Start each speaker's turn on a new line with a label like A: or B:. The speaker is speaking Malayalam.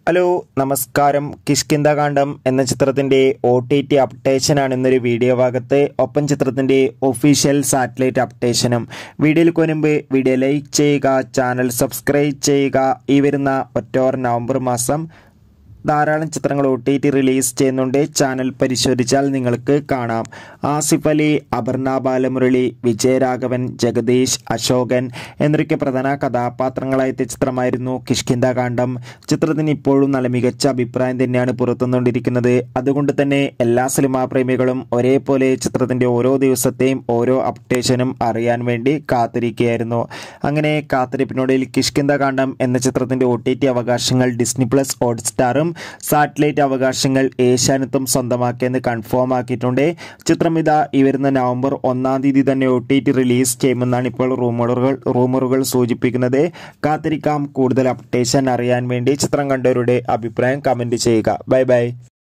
A: ഹലോ നമസ്കാരം കിഷ്കിന്ദകാന്ഡം എന്ന ചിത്രത്തിന്റെ ഒ ടി ടി അപ്ഡേഷനാണ് ഇന്നൊരു വീഡിയോ ഭാഗത്ത് ഒപ്പം ചിത്രത്തിന്റെ ഒഫീഷ്യൽ സാറ്റലൈറ്റ് അപ്ഡേഷനും വീഡിയോയിൽ കൊനുമ്പ് വീഡിയോ ലൈക്ക് ചെയ്യുക ചാനൽ സബ്സ്ക്രൈബ് ചെയ്യുക ഈ വരുന്ന ഒക്ടോബർ നവംബർ മാസം ധാരാളം ചിത്രങ്ങൾ ഒ ടി ടി റിലീസ് ചെയ്യുന്നുണ്ട് ചാനൽ പരിശോധിച്ചാൽ നിങ്ങൾക്ക് കാണാം ആസിഫ് അലി അപർണ ബാലമുരളി വിജയരാഘവൻ ജഗദീഷ് അശോകൻ എന്നൊക്കെ പ്രധാന കഥാപാത്രങ്ങളായെത്തിയ ചിത്രമായിരുന്നു കിഷ്കിന്ദകാന്ഡം ചിത്രത്തിന് ഇപ്പോഴും നല്ല മികച്ച അഭിപ്രായം തന്നെയാണ് പുറത്തുനിന്നുകൊണ്ടിരിക്കുന്നത് അതുകൊണ്ട് തന്നെ എല്ലാ സിനിമാ പ്രേമികളും ഒരേപോലെ ചിത്രത്തിന്റെ ഓരോ ദിവസത്തെയും ഓരോ അപ്ഡേഷനും അറിയാൻ വേണ്ടി കാത്തിരിക്കുകയായിരുന്നു അങ്ങനെ കാത്തിരിപ്പിനോടിൽ കിഷ്കിന്ദകാന്ഡം എന്ന ചിത്രത്തിന്റെ ഒ ടി ടി അവകാശങ്ങൾ ഡിസ്നി പ്ലസ് ഹോട്ട്സ്റ്റാറും സാറ്റലൈറ്റ് അവകാശങ്ങൾ ഏഷ്യാനെത്തും സ്വന്തമാക്കിയെന്ന് കൺഫേം ആക്കിയിട്ടുണ്ട് ചിത്രം ഇതാ ഈ വരുന്ന നവംബർ ഒന്നാം തീയതി തന്നെ ഒ ടി ടി റിലീസ് ചെയ്യുമെന്നാണ് ഇപ്പോൾ റൂമറുകൾ റൂമറുകൾ സൂചിപ്പിക്കുന്നത് കാത്തിരിക്കാം കൂടുതൽ അപ്ഡേഷൻ അറിയാൻ വേണ്ടി ചിത്രം കണ്ടവരുടെ അഭിപ്രായം കമന്റ് ചെയ്യുക ബൈ ബൈ